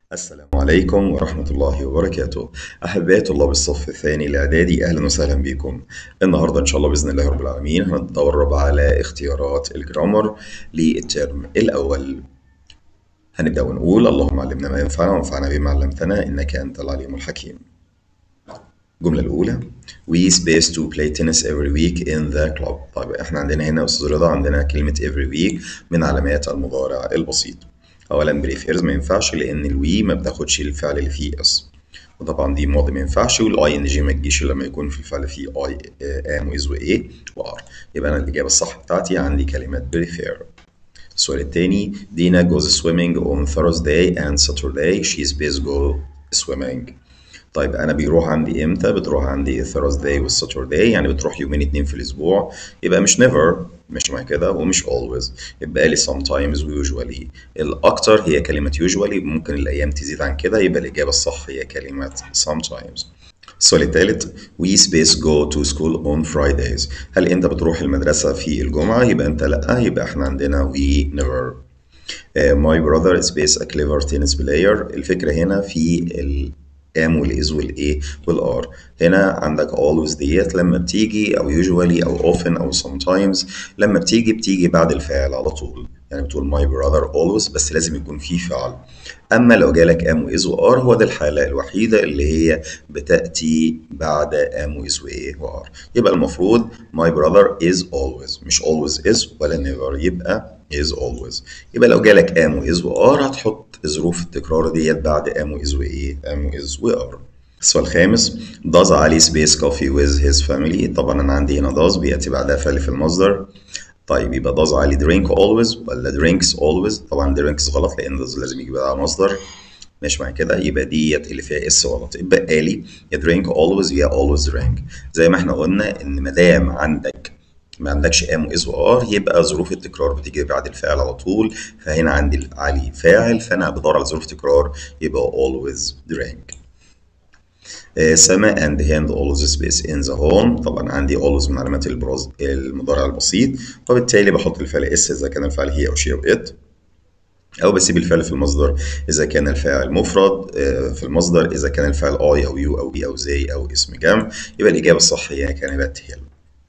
السلام عليكم ورحمة الله وبركاته أحبائي طلاب الصف الثاني الإعدادي أهلا وسهلا بكم النهاردة إن شاء الله بإذن الله رب العالمين هنتدرب على اختيارات الجرامر للترم الأول هنبدأ ونقول اللهم علمنا ما ينفعنا وانفعنا بما علمتنا إنك أنت العليم الحكيم الجملة الأولى We space to play tennis every week in the club طيب احنا عندنا هنا يا أستاذ رضا عندنا كلمة every week من علامات المضارع البسيط اولا بريفيرز ما ينفعش لان الوي ما بتاخدش الفعل اللي فيه اس وطبعا دي ماضي ما ينفعش والاي ان جي ما تجيش لما يكون في الفعل فيه اي ام ويز وايه وار يبقى انا الاجابه الصح بتاعتي عندي كلمه بريفير السؤال الثاني دينا goes swimming on Thursday and Saturday she's best go swimming طيب انا بيروح عندي امتى بتروح عندي Thursday والساترداي يعني بتروح يومين اتنين في الاسبوع يبقى مش never مش مع كده ومش always يبقى لي sometimes و usually الاكتر هي كلمة usually ممكن الايام تزيد عن كده يبقى الاجابة الصح هي كلمة sometimes السؤال الثالث we space go to school on Fridays هل انت بتروح المدرسة في الجمعة يبقى انت لا يبقى احنا عندنا we never uh, my brother is based a clever tennis player الفكرة هنا في ال ام والاز والايه والار هنا عندك always ديت لما بتيجي او usually او often او sometimes لما بتيجي بتيجي بعد الفعل على طول يعني بتقول my brother always بس لازم يكون في فعل اما لو جالك ام واز وار هو ده الحاله الوحيده اللي هي بتاتي بعد ام واز وايه وار يبقى المفروض my brother is always مش always is ولا never يبقى is always يبقى لو جالك am و is و are هتحط ظروف التكرار ديت بعد am و is و ايه am و is و are السؤال الخامس does علي space coffee with his family طبعا انا عندي هنا does بياتي بعدها فعل في المصدر طيب يبقى does علي drink always ولا drinks always طبعا drinks غلط لان does لازم يجي بعدها مصدر ماشي معايا كده يبقى ديت اللي فيها اس غلط يبقى لي يا drink always يا always drink زي ما احنا قلنا ان ما دام عندك ما عندكش ام واز وار يبقى ظروف التكرار بتيجي بعد الفعل على طول فهنا عندي علي فاعل فانا بدور على ظروف تكرار يبقى always drank سما and hand always space in the home طبعا عندي always من علامات البراز المضارع البسيط وبالتالي بحط الفعل اس اذا كان الفعل هي او شي او ات او بسيب الفعل في المصدر اذا كان الفاعل مفرد في المصدر اذا كان الفعل اي او يو او بي او زي او اسم جمع يبقى الاجابه الصح هي كلمه هيل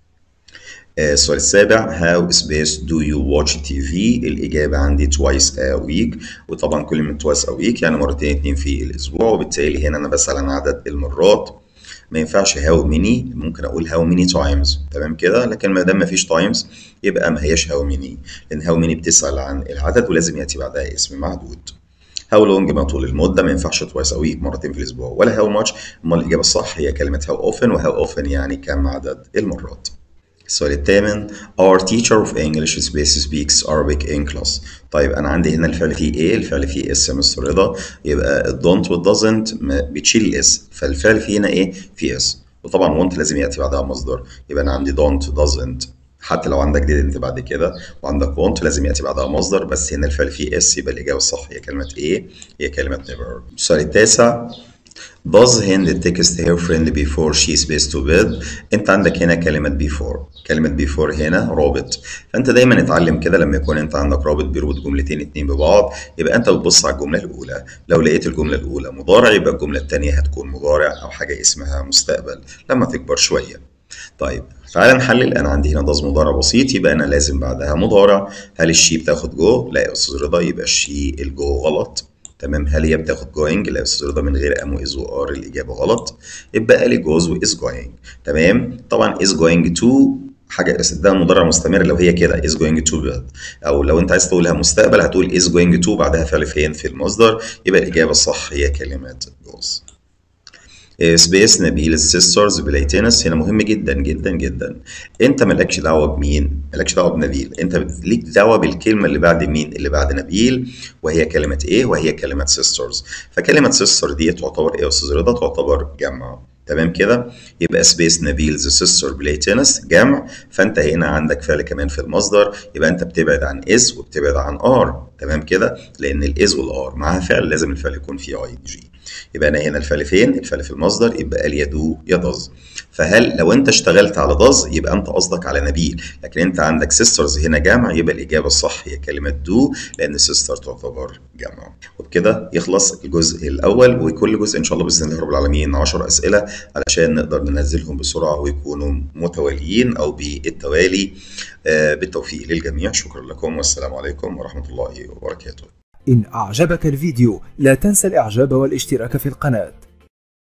السؤال السابع how space do you watch TV الإجابة عندي twice a week وطبعا كلمة twice a week يعني مرتين اتنين في الأسبوع وبالتالي هنا أنا بسأل عن عدد المرات ما ينفعش how many ممكن أقول how many times تمام كده لكن ما دام ما فيش times يبقى ما هياش how many لأن how many بتسأل عن العدد ولازم يأتي بعدها اسم معدود هاو لونج ما طول المدة ما ينفعش توايس أو ويك مرتين في الأسبوع ولا هاو ماتش أمال الإجابة الصح هي كلمة هاو أوفن وهاو أوفن يعني كم عدد المرات السؤال الثامن Our teacher of English space speaks Arabic in class طيب أنا عندي هنا الفعل فيه إيه؟ الفعل فيه اس يا مستر رضا يبقى don't وال doesn't بتشيل الاس فالفعل فيه هنا إيه؟ فيه اس وطبعا want لازم يأتي بعدها مصدر يبقى أنا عندي don't doesn't حتى لو عندك didn't بعد كده وعندك want لازم يأتي بعدها مصدر بس هنا الفعل فيه اس يبقى الإجابة الصح هي كلمة إيه؟ هي كلمة never السؤال التاسع Does Hind text her friend before she space to bed؟ أنت عندك هنا كلمة before، كلمة before هنا رابط، فأنت دايما اتعلم كده لما يكون أنت عندك رابط بيربط جملتين اتنين ببعض، يبقى أنت بتبص على الجملة الأولى، لو لقيت الجملة الأولى مضارع يبقى الجملة التانية هتكون مضارع أو حاجة اسمها مستقبل لما تكبر شوية. طيب تعالى نحلل انا عندي هنا ضز مضارع بسيط يبقى انا لازم بعدها مضارع هل الشي بتاخد جو لا يا استاذ رضا يبقى الشي الجو غلط تمام هل هي بتاخد جوينج لا استاذ رضا من غير ام واز وار الاجابه غلط يبقى لي جوز واز جوينج تمام طبعا از جوينج تو حاجه ده مضارع مستمر لو هي كده از جوينج تو بيد او لو انت عايز تقولها مستقبل هتقول از جوينج تو بعدها فعل فين في المصدر يبقى الاجابه الصح هي كلمه جوز سبيس نبيل السيسترز بلاي تنس هنا مهم جدا جدا جدا انت مالكش دعوه بمين مالكش دعوه بنبيل انت ليك دعوه بالكلمه اللي بعد مين اللي بعد نبيل وهي كلمه ايه وهي كلمه سيسترز فكلمه سيستر دي تعتبر ايه يا استاذ رضا تعتبر جمع تمام كده يبقى سبيس نبيلز سيستر بلاي تنس جمع فانت هنا عندك فعل كمان في المصدر يبقى انت بتبعد عن از وبتبعد عن ار تمام كده لان الاز والار معاها فعل لازم الفعل يكون فيه اي جي يبقى انا هنا الفعل فين الفعل في المصدر يبقى قال يدو يدز فهل لو انت اشتغلت على داز يبقى انت قصدك على نبيل لكن انت عندك سيسترز هنا جمع يبقى الاجابه الصح هي كلمه دو لان سيستر تعتبر جمع وبكده يخلص الجزء الاول وكل جزء ان شاء الله باذن الله رب العالمين 10 اسئله علشان نقدر ننزلهم بسرعه ويكونوا متواليين او بالتوالي بالتوفيق للجميع شكرا لكم والسلام عليكم ورحمه الله وبركاته إن أعجبك الفيديو لا تنسى الإعجاب والاشتراك في القناة